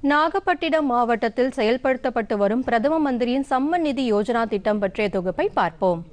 நாகப்பட்டினம் மாவட்டத்தில் செயல்படுத்தப்பட்டு வரும் பிரதம மந்திரியின் சம்மன் நிதி யோஜனா திட்டம் பற்றிய தொகுப்பை பார்ப்போம்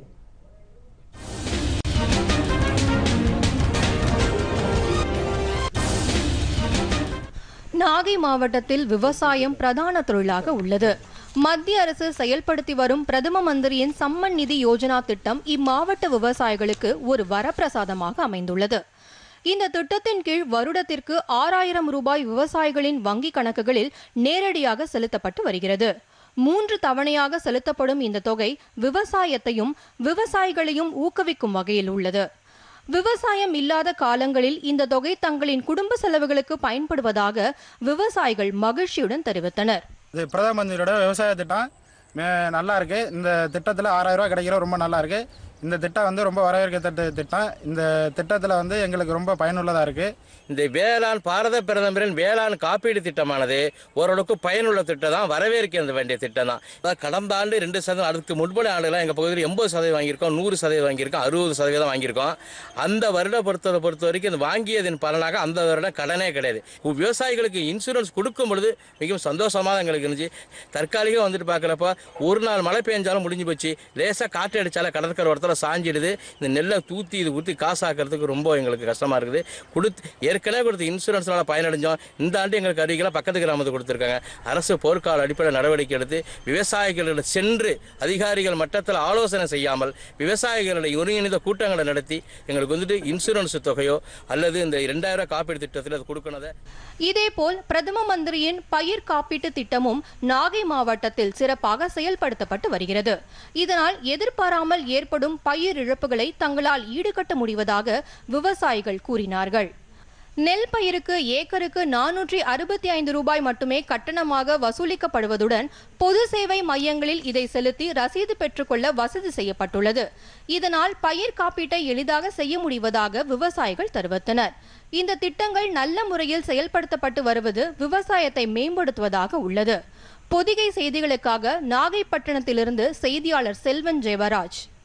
நாகை மாவட்டத்தில் விவசாயம் பிரதான தொழிலாக உள்ளது மத்திய அரசு செயல்படுத்தி வரும் பிரதம மந்திரியின் சம்மன் நிதி யோஜனா திட்டம் இம்மாவட்ட விவசாயிகளுக்கு ஒரு வரப்பிரசாதமாக அமைந்துள்ளது இந்த திட்டத்தின் கீழ் வருடத்திற்கு ஆறாயிரம் ரூபாய் விவசாயிகளின் வங்கி கணக்குகளில் நேரடியாக செலுத்தப்பட்டு வருகிறது மூன்று தவணையாக செலுத்தப்படும் இந்த தொகை விவசாயத்தையும் விவசாயிகளையும் ஊக்குவிக்கும் வகையில் உள்ளது விவசாயம் இல்லாத காலங்களில் இந்த தொகை தங்களின் குடும்ப செலவுகளுக்கு பயன்படுவதாக விவசாயிகள் மகிழ்ச்சியுடன் தெரிவித்தனர் இது பிரதம மந்திரியோட விவசாய திட்டம் மே- நல்லா இருக்கு இந்த திட்டத்தில் ஆறாயிரம் ரூபாய் கிடைக்கிற ரொம்ப நல்லா இருக்கு இந்த திட்டம் வந்து ரொம்ப வரவேற்கத்தக்க திட்டம் இந்த திட்டத்தில் வந்து எங்களுக்கு ரொம்ப பயனுள்ளதாக இருக்கு இந்த வேளாண் பாரத பிரதமரின் வேளாண் காப்பீடு திட்டமானது ஓரளவுக்கு பயனுள்ள திட்டம் தான் வரவேற்க வேண்டிய திட்டம் தான் அதாவது கடந்த ஆண்டு ரெண்டு சதவீதம் அதுக்கு முன்பு ஆண்டுலாம் எங்கள் பகுதியில் எண்பது சதவீதம் வாங்கியிருக்கோம் நூறு சதவீதம் வாங்கியிருக்கோம் அறுபது சதவீதம் வாங்கியிருக்கோம் அந்த வருட பொறுத்தவரை பொறுத்த வரைக்கும் இந்த வாங்கியதன் பலனாக அந்த வருடம் கடனே கிடையாது விவசாயிகளுக்கு இன்சூரன்ஸ் கொடுக்கும் பொழுது மிகவும் சந்தோஷமாக எங்களுக்கு இருந்துச்சு தற்காலிகம் வந்துட்டு பார்க்குறப்ப ஒரு நாள் மழை பெஞ்சாலும் முடிஞ்சு போச்சு லேசாக காற்று அடித்தாலும் கடற்கரை ஓரத்தில் சாஞ்சிடுது இந்த நெல்லை தூத்தி இது ஊற்றி காசாக்கிறதுக்கு ரொம்ப எங்களுக்கு கஷ்டமாக இருக்குது கொடுத்து ஏற்கனவே கொடுத்த இன்சூரன்ஸ்னால பயனடைஞ்சோம் இந்த ஆண்டு எங்களுக்கு அறிவிக்கலாம் பக்கத்து கிராமத்துக்கு கொடுத்துருக்காங்க அரசு போர்க்கால அடிப்படை நடவடிக்கை எடுத்து விவசாயிகளிடம் சென்று அதிகாரிகள் மட்டத்தில் ஆலோசனை செய்யாமல் விவசாயிகளுடைய ஒருங்கிணைந்த கூட்டங்களை நடத்தி எங்களுக்கு வந்துட்டு இன்சூரன்ஸ் தொகையோ அல்லது இந்த ரெண்டாயிரம் ரூபாய் காப்பீடு திட்டத்தில் அது கொடுக்கணதை இதேபோல் பிரதம மந்திரியின் பயிர் காப்பீட்டு திட்டமும் நாகை மாவட்டத்தில் சிறப்பாக செயல்படுத்தப்பட்டு வருகிறது இதனால் எதிர்பாராமல் ஏற்படும் பயிர் இழப்புகளை தங்களால் ஈடுகட்ட முடிவதாக விவசாயிகள் கூறினார்கள் நெல் பயிருக்கு ஏக்கருக்கு நானூற்றி அறுபத்தி ஐந்து ரூபாய் மட்டுமே கட்டணமாக வசூலிக்கப்படுவதுடன் பொது சேவை மையங்களில் இதை செலுத்தி ரசீது பெற்றுக்கொள்ள வசதி செய்யப்பட்டுள்ளது இதனால் பயிர் காப்பீட்டை எளிதாக செய்ய முடிவதாக விவசாயிகள் தெரிவித்தனர் இந்த திட்டங்கள் நல்ல முறையில் செயல்படுத்தப்பட்டு வருவது விவசாயத்தை மேம்படுத்துவதாக உள்ளது பொதிகை செய்திகளுக்காக நாகைப்பட்டினத்திலிருந்து செய்தியாளர் செல்வன் ஜெயவராஜ்